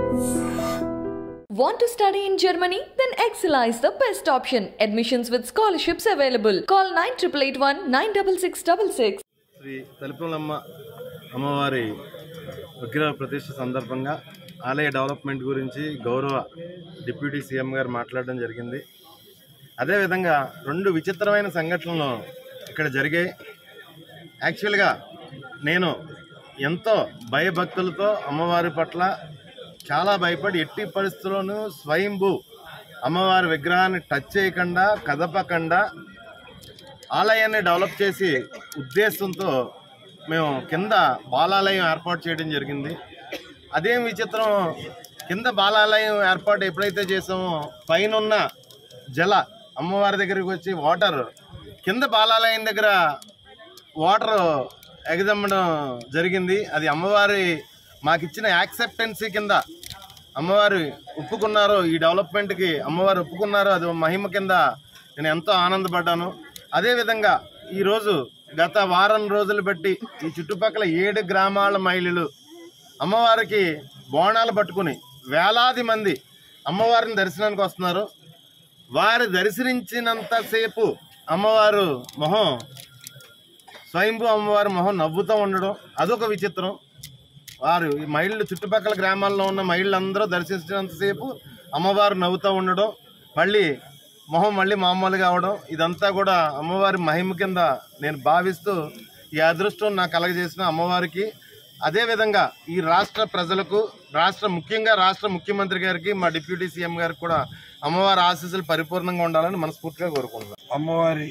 Want to study in Germany? Then Excella is the best option. Admissions with scholarships available. Call 9881 96666. Shri Talupulamma అమ్మవారి విగ్రహ ప్రతిష్ఠ సందర్భంగా ఆలయ development గురించి గౌరవ డిప్యూటీ సీఎం గారు మాట్లాడడం జరిగింది అదేవిధంగా రెండు విచిత్రమైన సంఘటనలు ఇక్కడ జరిగాయి యాక్చువల్గా నేను ఎంతో భయభక్తులతో అమ్మవారి పట్ల చాలా భయపడి ఎట్టి పరిస్థితుల్లోనూ స్వయంభూ అమ్మవారి విగ్రహాన్ని టచ్ చేయకుండా కదపకుండా ఆలయాన్ని డెవలప్ చేసి ఉద్దేశంతో మేము కింద బాలాలయం ఏర్పాటు చేయడం జరిగింది అదేం విచిత్రం కింద బాలాలయం ఏర్పాటు ఎప్పుడైతే చేసామో పైన ఉన్న జల అమ్మవారి దగ్గరికి వచ్చి వాటర్ కింద బాలాలయం దగ్గర వాటర్ ఎగదమ్మడం జరిగింది అది అమ్మవారి మాకు ఇచ్చిన యాక్సెప్టెన్సీ కింద అమ్మవారు ఒప్పుకున్నారు ఈ డెవలప్మెంట్కి అమ్మవారు ఒప్పుకున్నారు అది మహిమ కింద నేను ఎంతో ఆనందపడ్డాను అదేవిధంగా ఈరోజు గత వారం రోజులు బట్టి ఈ చుట్టుపక్కల ఏడు గ్రామాల మహిళలు అమ్మవారికి బోనాలు పట్టుకుని వేలాది మంది అమ్మవారిని దర్శనానికి వస్తున్నారు వారు దర్శించినంతసేపు అమ్మవారు మొహం స్వయంభూ అమ్మవారి మొహం నవ్వుతూ ఉండడం అదొక విచిత్రం వారు ఈ మహిళలు చుట్టుపక్కల గ్రామాల్లో ఉన్న మహిళలందరూ దర్శించినంతసేపు అమ్మవారు నవ్వుతూ ఉండడం మళ్ళీ మొహం మళ్ళీ మామూలుగా అవడం ఇదంతా కూడా అమ్మవారి మహిమ కింద నేను భావిస్తూ ఈ అదృష్టం నాకు కలగజేసిన అమ్మవారికి అదేవిధంగా ఈ రాష్ట్ర ప్రజలకు రాష్ట్ర ముఖ్యంగా రాష్ట్ర ముఖ్యమంత్రి గారికి మా డిప్యూటీ సీఎం గారికి కూడా అమ్మవారి ఆశీస్సులు పరిపూర్ణంగా ఉండాలని మనస్ఫూర్తిగా కోరుకుంటున్నాను అమ్మవారి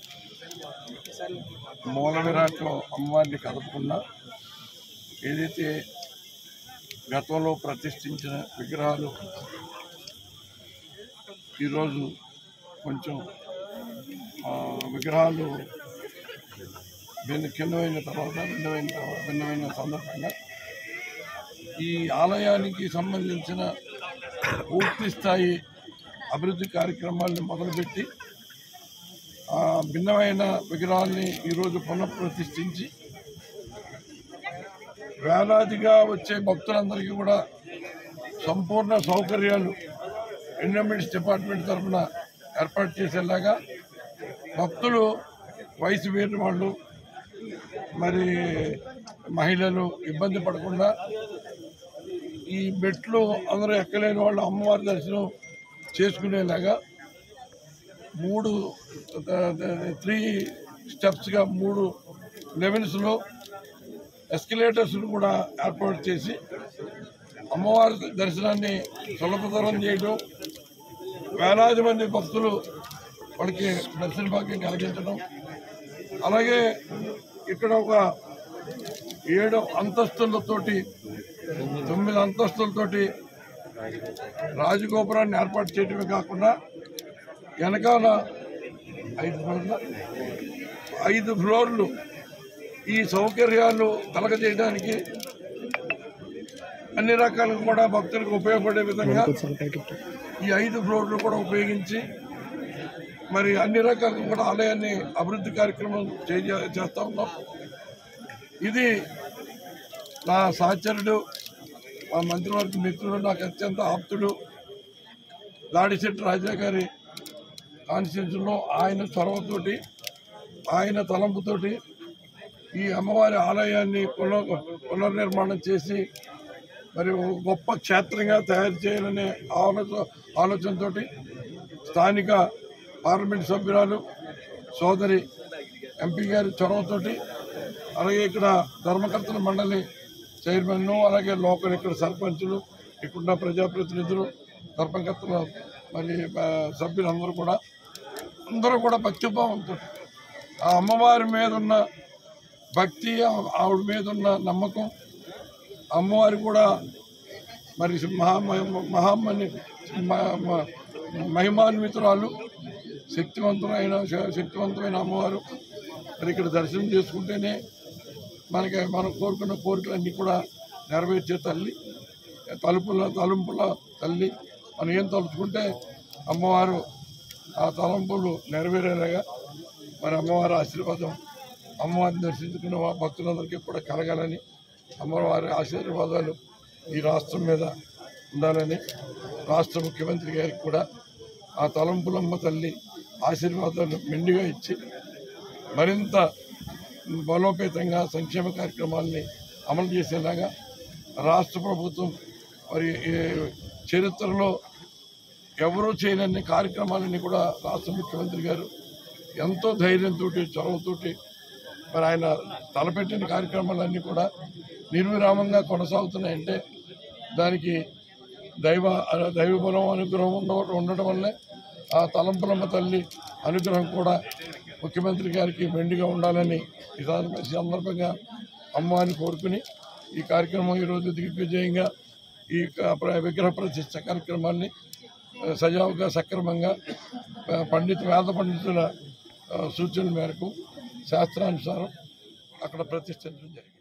మూల విరాట్లో అమ్మవారిని కదపకుండా ఏదైతే గతంలో ప్రతిష్ఠించిన విగ్రహాలు ఈరోజు కొంచెం ఆ, విగ్రహాలు భిన్న భిన్నమైన తర్వాత భిన్నమైన తర్వాత భిన్నమైన సందర్భంగా ఈ ఆలయానికి సంబంధించిన పూర్తి స్థాయి అభివృద్ధి కార్యక్రమాలను మొదలుపెట్టి ఆ భిన్నమైన విగ్రహాల్ని ఈరోజు పునఃప్రతిష్ఠించి వేలాదిగా వచ్చే భక్తులందరికీ కూడా సంపూర్ణ సౌకర్యాలు ఎండోమెంట్స్ డిపార్ట్మెంట్ తరఫున ఏర్పాటు చేసేలాగా భక్తులు వయసు వేరు వాళ్ళు మరి మహిళలు ఇబ్బంది పడకుండా ఈ మెట్లు అందరూ ఎక్కలేని వాళ్ళు అమ్మవారి దర్శనం చేసుకునేలాగా మూడు త్రీ స్టెప్స్గా మూడు లెవెల్స్లో ఎస్కలేటర్స్ను కూడా ఏర్పాటు చేసి అమ్మవారి దర్శనాన్ని సులభతరం చేయడం వేలాది మంది భక్తులు వాళ్ళకి దర్శన భాగ్యం కలిగించడం అలాగే ఇక్కడ ఒక ఏడు అంతస్తులతోటి తొమ్మిది అంతస్తులతోటి రాజగోపురాన్ని ఏర్పాటు చేయడమే కాకుండా వెనకాల ఐదు ఫ్లోర్ల ఐదు ఫ్లోర్లు ఈ సౌకర్యాలు కలగజేయడానికి అన్ని రకాలుగా కూడా భక్తులకు ఉపయోగపడే విధంగా ఈ ఐదు ఫ్లోర్లు కూడా ఉపయోగించి మరి అన్ని రకాలుగా కూడా ఆలయాన్ని అభివృద్ధి కార్యక్రమం చేయ చేస్తూ ఉన్నాం ఇది నా సహచరుడు మా మంత్రివర్గ మిత్రుడు నాకు అత్యంత ఆప్తుడు దాడిశెట్టి రాజా గారి కాన్స్టిట్యూన్సీలో ఆయన చొరవతోటి ఆయన తలంపుతోటి ఈ అమ్మవారి ఆలయాన్ని పునర్ పునర్నిర్మాణం చేసి మరి ఒక గొప్ప క్షేత్రంగా తయారు చేయాలనే ఆలోచన ఆలోచనతో స్థానిక పార్లమెంట్ సభ్యురాలు సోదరి ఎంపీ గారి చొరవతోటి అలాగే ఇక్కడ ధర్మకర్తల మండలి చైర్మన్ అలాగే లోకల్ ఇక్కడ సర్పంచులు ఇక్కడున్న ప్రజాప్రతినిధులు ధర్మకర్తల మరి ఆ, సభ్యులందరూ కూడా అందరూ కూడా భక్తిభావంతో ఆ అమ్మవారి మీద ఉన్న భక్తి ఆ- ఆవిడ మీద ఉన్న నమ్మకం అమ్మవారు కూడా మరి మహా మహామని మ- మ- మహిమాన్వితురాలు శక్తివంతులైన శ- శక్తివంతమైన అమ్మవారు మరి ఇక్కడ దర్శనం చేసుకుంటేనే మనకి మనం కోరుకున్న కోరికలన్నీ కూడా నెరవేర్చే తల్లి తలుపుల తలుంపుల తల్లి మనం ఏం తలుచుకుంటే అమ్మవారు ఆ తలంపులు నెరవేరేలాగా మరి అమ్మవారి ఆశీర్వాదం అమ్మవారిని దర్శించుకున్న వా- భక్తులందరికీ కూడా కలగాలని అమ్మవారి ఆశీర్వాదాలు ఈ రాష్ట్రం మీద ఉండాలని రాష్ట్ర ముఖ్యమంత్రి గారికి కూడా ఆ తలంపులమ్మ తల్లి ఆశీర్వాదాలు మెండుగా ఇచ్చి మరింత బలోపేతంగా సంక్షేమ కార్యక్రమాల్ని అమలు చేసేలాగా రాష్ట్ర ప్రభుత్వం మరి ఈ చరిత్రలో ఎవరూ చేయలేని కార్యక్రమాలన్నీ కూడా రాష్ట్ర ముఖ్యమంత్రి గారు ఎంతో ధైర్యంతో చొరవతోటి మరి ఆయన తలపెట్టిన కార్యక్రమాలన్నీ కూడా నిర్విరామంగా కొనసాగుతున్నాయంటే దానికి దైవ దైవ బలం అనుగ్రహం ఉండ- ఉండటం వల్లే ఆ తలంపులమ్మ తల్లి అనుగ్రహం కూడా ముఖ్యమంత్రి గారికి మెండుగా ఉండాలని ఈ సందర్భ- ఈ సందర్భంగా అమ్మవారిని కోరుకుని ఈ కార్యక్రమం ఈరోజు దిగ్విజయంగా ఈ క- ప్ర- విగ్రహ ప్రతిష్ట కార్యక్రమాన్ని ఆ, సజావుగా సక్రమంగా ఆ, పండిత వేద పండితుల ఆ, సూచనల మేరకు శాస్త్రానుసారం అక్కడ ప్రతిష్ఠించడం జరిగింది